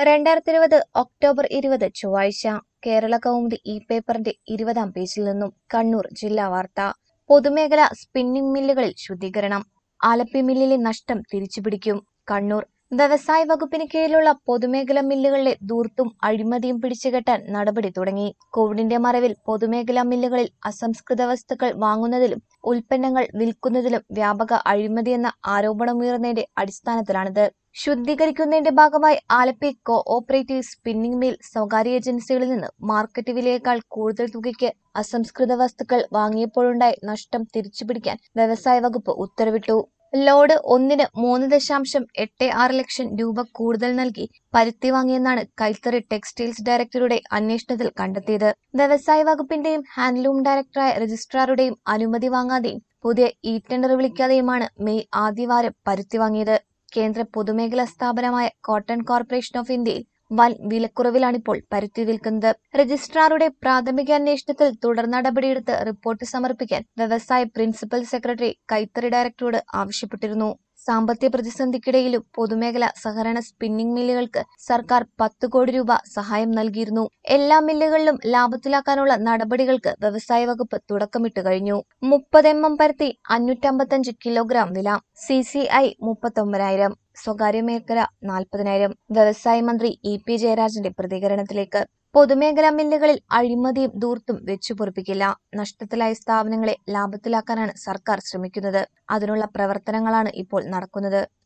രണ്ടായിരത്തി ഇരുപത് ഒക്ടോബർ ഇരുപത് ചൊവ്വാഴ്ച കേരള കൗമുദി ഇ പേപ്പറിന്റെ ഇരുപതാം പേജിൽ നിന്നും കണ്ണൂർ ജില്ലാ വാർത്ത പൊതുമേഖല സ്പിന്നിംഗ് മില്ലുകളിൽ ശുദ്ധീകരണം ആലപ്പി മില്ലിലെ നഷ്ടം തിരിച്ചുപിടിക്കും കണ്ണൂർ വ്യവസായ വകുപ്പിന് കീഴിലുള്ള പൊതുമേഖല മില്ലുകളിലെ ദൂർത്തും അഴിമതിയും പിടിച്ചുകെട്ടാൻ നടപടി തുടങ്ങി കോവിഡിന്റെ മറവിൽ പൊതുമേഖലാ മില്ലുകളിൽ അസംസ്കൃത വസ്തുക്കൾ വാങ്ങുന്നതിലും ഉൽപ്പന്നങ്ങൾ വിൽക്കുന്നതിലും വ്യാപക അഴിമതിയെന്ന ആരോപണമുയർന്നതിന്റെ അടിസ്ഥാനത്തിലാണിത് ശുദ്ധീകരിക്കുന്നതിന്റെ ഭാഗമായി Alleppey co operative spinning mill സ്വകാര്യ ഏജൻസികളിൽ നിന്ന് മാർക്കറ്റ് വിലയേക്കാൾ കൂടുതൽ തുകയ്ക്ക് അസംസ്കൃത വസ്തുക്കൾ വാങ്ങിയപ്പോഴുണ്ടായ നഷ്ടം തിരിച്ചുപിടിക്കാൻ വ്യവസായ വകുപ്പ് ഉത്തരവിട്ടു ലോഡ് ഒന്നിന് മൂന്ന് ദശാംശം എട്ട് ആറ് ലക്ഷം രൂപ കൂടുതൽ നൽകി പരുത്തി വാങ്ങിയെന്നാണ് കൈത്തറി ടെക്സ്റ്റൈൽസ് ഡയറക്ടറുടെ അന്വേഷണത്തിൽ കണ്ടെത്തിയത് വ്യവസായ വകുപ്പിന്റെയും ഹാൻഡ്ലൂം ഡയറക്ടറായ രജിസ്ട്രാറുടെയും അനുമതി വാങ്ങാതെയും പുതിയ ഇ ടെൻഡർ വിളിക്കാതെയുമാണ് മെയ് ആദ്യവാരം പരുത്തി വാങ്ങിയത് കേന്ദ്ര പൊതുമേഖലാ സ്ഥാപനമായ കോട്ടൺ കോർപ്പറേഷൻ ഓഫ് ഇന്ത്യയിൽ വൻ വിലക്കുറവിലാണിപ്പോൾ പരുത്തി വിൽക്കുന്നത് രജിസ്ട്രാറുടെ പ്രാഥമിക അന്വേഷണത്തിൽ തുടർ നടപടിയെടുത്ത് റിപ്പോർട്ട് സമർപ്പിക്കാൻ വ്യവസായ പ്രിൻസിപ്പൽ സെക്രട്ടറി കൈത്തറി ഡയറക്ടറോട് ആവശ്യപ്പെട്ടിരുന്നു സാമ്പത്തിക പ്രതിസന്ധിക്കിടയിലും പൊതുമേഖല സഹകരണ സ്പിന്നിംഗ് മില്ലുകൾക്ക് സർക്കാർ പത്ത് കോടി രൂപ സഹായം നൽകിയിരുന്നു എല്ലാ മില്ലുകളിലും ലാഭത്തിലാക്കാനുള്ള നടപടികൾക്ക് വ്യവസായ വകുപ്പ് തുടക്കമിട്ട് കഴിഞ്ഞു മുപ്പത് എം എം പരുത്തി അഞ്ഞൂറ്റമ്പത്തഞ്ച് കിലോഗ്രാം വില സി സി ഐ മുപ്പത്തൊമ്പതിനായിരം സ്വകാര്യ മേഖല നാൽപ്പതിനായിരം വ്യവസായ മന്ത്രി ഇ പി ജയരാജന്റെ പ്രതികരണത്തിലേക്ക് പൊതുമേഖലാ മില്ലുകളിൽ അഴിമതിയും ദൂർത്തും വെച്ചുപൊറിപ്പിക്കില്ല നഷ്ടത്തിലായ സ്ഥാപനങ്ങളെ ലാഭത്തിലാക്കാനാണ് സർക്കാർ ശ്രമിക്കുന്നത് അതിനുള്ള പ്രവർത്തനങ്ങളാണ് ഇപ്പോൾ നടക്കുന്നത്